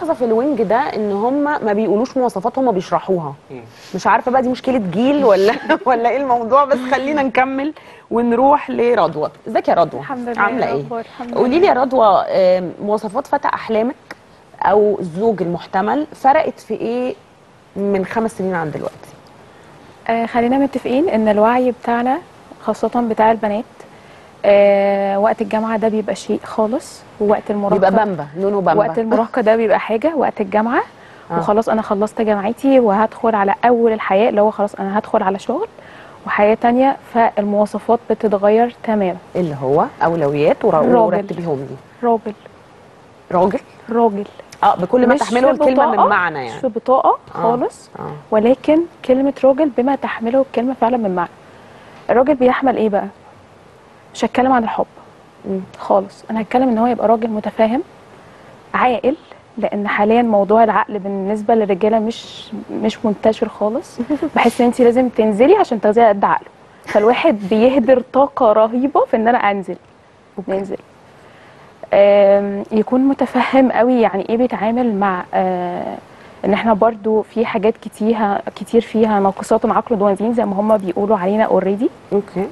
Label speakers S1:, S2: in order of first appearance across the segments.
S1: ملاحظه في الوينج ده ان هم ما بيقولوش مواصفات هم بيشرحوها مش عارفه بقى دي مشكله جيل ولا ولا ايه الموضوع بس خلينا نكمل ونروح لرضوى ازيك يا رضوى
S2: الحمد لله
S1: عامله
S2: يا
S1: ايه
S2: أخبار؟ الحمد
S1: قولي لي
S2: لله.
S1: يا رضوى آم، مواصفات فتى احلامك او الزوج المحتمل فرقت في ايه من خمس سنين عن دلوقتي
S2: آه خلينا متفقين ان الوعي بتاعنا خاصة بتاع البنات آه وقت الجامعة ده بيبقى شيء خالص ووقت المراهقة
S1: بيبقى بامبا لونه بامبا
S2: وقت المراهقة ده بيبقى حاجة وقت الجامعة
S1: آه.
S2: وخلاص انا خلصت جامعتي وهدخل على اول الحياة اللي هو خلاص انا هدخل على شغل وحياة تانية فالمواصفات بتتغير تماما
S1: اللي هو اولويات ورا-
S2: راجل.
S1: ورتبيهم لي
S2: راجل
S1: راجل
S2: راجل
S1: اه بكل ما
S2: مش
S1: تحمله
S2: في
S1: الكلمه من
S2: بطاقة-
S1: معنى
S2: مش
S1: يعني
S2: في بطاقة خالص
S1: اه
S2: ولكن كلمة راجل بما تحمله الكلمة فعلا من معنى الراجل بيحمل ايه بقى مش هتكلم عن الحب
S1: مم.
S2: خالص انا هتكلم ان هو يبقى راجل متفاهم عاقل لان حاليا موضوع العقل بالنسبه للرجاله مش مش منتشر خالص بحس ان انت لازم تنزلي عشان تاخدي قد عقله فالواحد بيهدر طاقه رهيبه في ان انا انزل ننزل آم، يكون متفهم قوي يعني ايه بيتعامل مع آه، ان احنا برضو في حاجات كتير كتير فيها ناقصات عقل دوانزين زي ما هم بيقولوا علينا اوريدي
S1: اوكي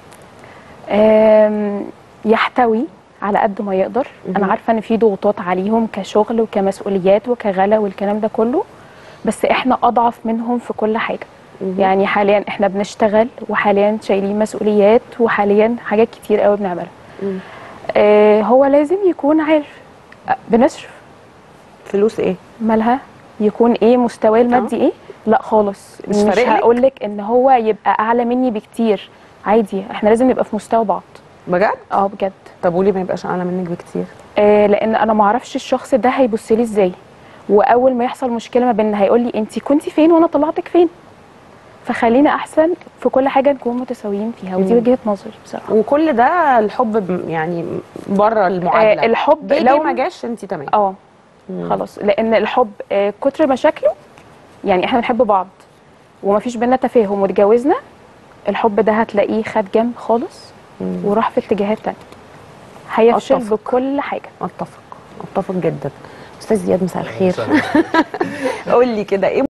S2: آم، يحتوي على قد ما يقدر انا
S1: مهم.
S2: عارفه ان في ضغوطات عليهم كشغل وكمسؤوليات وكغلا والكلام ده كله بس احنا اضعف منهم في كل حاجه
S1: مهم.
S2: يعني حاليا احنا بنشتغل وحاليا شايلين مسؤوليات وحاليا حاجات كتير قوي بنعملها
S1: مم.
S2: آه هو لازم يكون عارف آه، بنصرف
S1: فلوس ايه
S2: مالها يكون ايه مستواه المادي ايه لا خالص
S1: مش
S2: مش,
S1: فارق لك؟
S2: هقول لك ان هو يبقى اعلى مني بكتير عادي احنا لازم نبقى في مستوى بعض
S1: بجد
S2: اه بجد
S1: طب وليه ما يبقاش اعلى منك بكتير
S2: آه لان انا ما اعرفش الشخص ده هيبص لي ازاي واول ما يحصل مشكله ما بيننا هيقول لي انت كنتي فين وانا طلعتك فين فخلينا احسن في كل حاجه نكون متساويين فيها ودي
S1: مم.
S2: وجهه نظري بصراحه
S1: وكل ده الحب ب- يعني بره المعادله
S2: آه الحب
S1: جه
S2: لو
S1: جه ما جاش انت تمام
S2: اه
S1: مم.
S2: خلاص لان الحب آه كتر مشاكله يعني احنا بنحب بعض ومفيش بينا تفاهم واتجوزنا الحب ده هتلاقيه خد جنب خالص
S1: مم.
S2: وراح في اتجاهات تانية هيفشل
S1: أتفق.
S2: بكل حاجه
S1: اتفق اتفق جدا استاذ زياد مساء الخير
S3: وسهلا.
S1: قول لي كده ايه